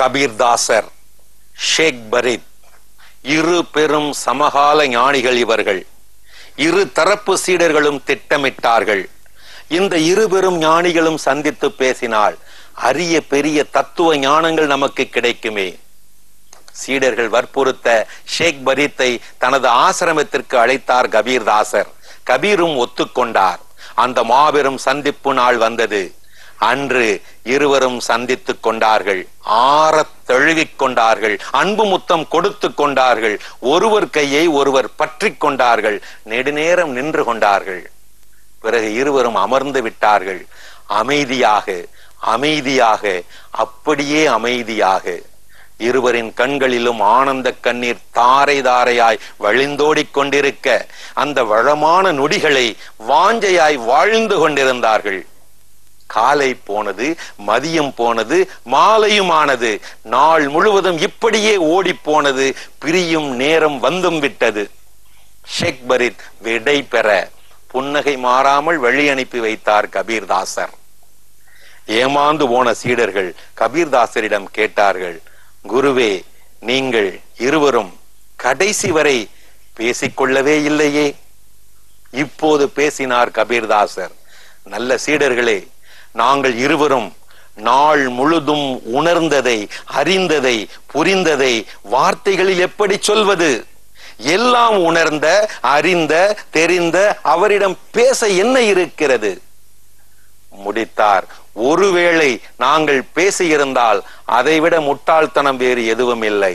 கபீர்தாசர் ஷேக் பரீத் இரு பெரும் சமகால ஞானிகள் இவர்கள் இரு தரப்பு சீடர்களும் திட்டமிட்டார்கள் இந்த இரு பெரும் ஞானிகளும் சந்தித்து பேசினால் அரிய பெரிய தத்துவ ஞானங்கள் நமக்கு கிடைக்குமே சீடர்கள் வற்புறுத்த ஷேக் பரீத்தை தனது ஆசிரமத்திற்கு அழைத்தார் கபீர்தாசர் கபீரும் ஒத்துக்கொண்டார் அந்த மாபெரும் சந்திப்பு நாள் வந்தது அன்று இருவரும் சந்தித்துக் கொண்டார்கள் ஆறத் தழுவிக் கொண்டார்கள் அன்பு முத்தம் கொடுத்து கொண்டார்கள் ஒருவர் கையை ஒருவர் பற்றி கொண்டார்கள் நெடுநேரம் நின்று கொண்டார்கள் பிறகு இருவரும் அமர்ந்து விட்டார்கள் அமைதியாக அமைதியாக அப்படியே அமைதியாக இருவரின் கண்களிலும் ஆனந்த கண்ணீர் தாரை தாரையாய் வழிந்தோடிக் கொண்டிருக்க அந்த வளமான நொடிகளை வாஞ்சையாய் வாழ்ந்து கொண்டிருந்தார்கள் காலை போனது மதியம் போனது மாலையும் ஆனது நாள் முழுவதும் இப்படியே ஓடி போனது பிரியும் நேரம் வந்தும் விட்டது ஷேக் பரீத் விடை பெற புன்னகை மாறாமல் வழி அனுப்பி வைத்தார் கபீர்தாசர் ஏமாந்து போன சீடர்கள் கபீர்தாசரிடம் கேட்டார்கள் குருவே நீங்கள் இருவரும் கடைசி வரை பேசிக்கொள்ளவே இல்லையே இப்போது பேசினார் கபீர்தாசர் நல்ல சீடர்களே நாங்கள் இருவரும் நாள் முழுதும் உணர்ந்ததை அறிந்ததை புரிந்ததை வார்த்தைகளில் எப்படி சொல்வது எல்லாம் உணர்ந்த அறிந்த தெரிந்த அவரிடம் பேச என்ன இருக்கிறது முடித்தார் ஒருவேளை நாங்கள் பேசியிருந்தால் அதைவிட முட்டாள்தனம் வேறு எதுவும் இல்லை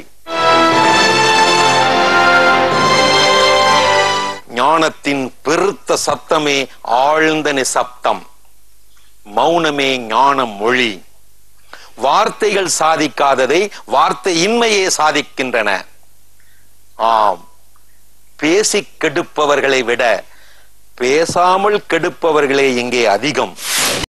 ஞானத்தின் பெருத்த சத்தமே ஆழ்ந்த நிசப்தம் மௌனமே ஞானம் மொழி வார்த்தைகள் சாதிக்காததை வார்த்தை இன்மையே சாதிக்கின்றன ஆம் பேசி கெடுப்பவர்களை விட பேசாமல் கெடுப்பவர்களே இங்கே அதிகம்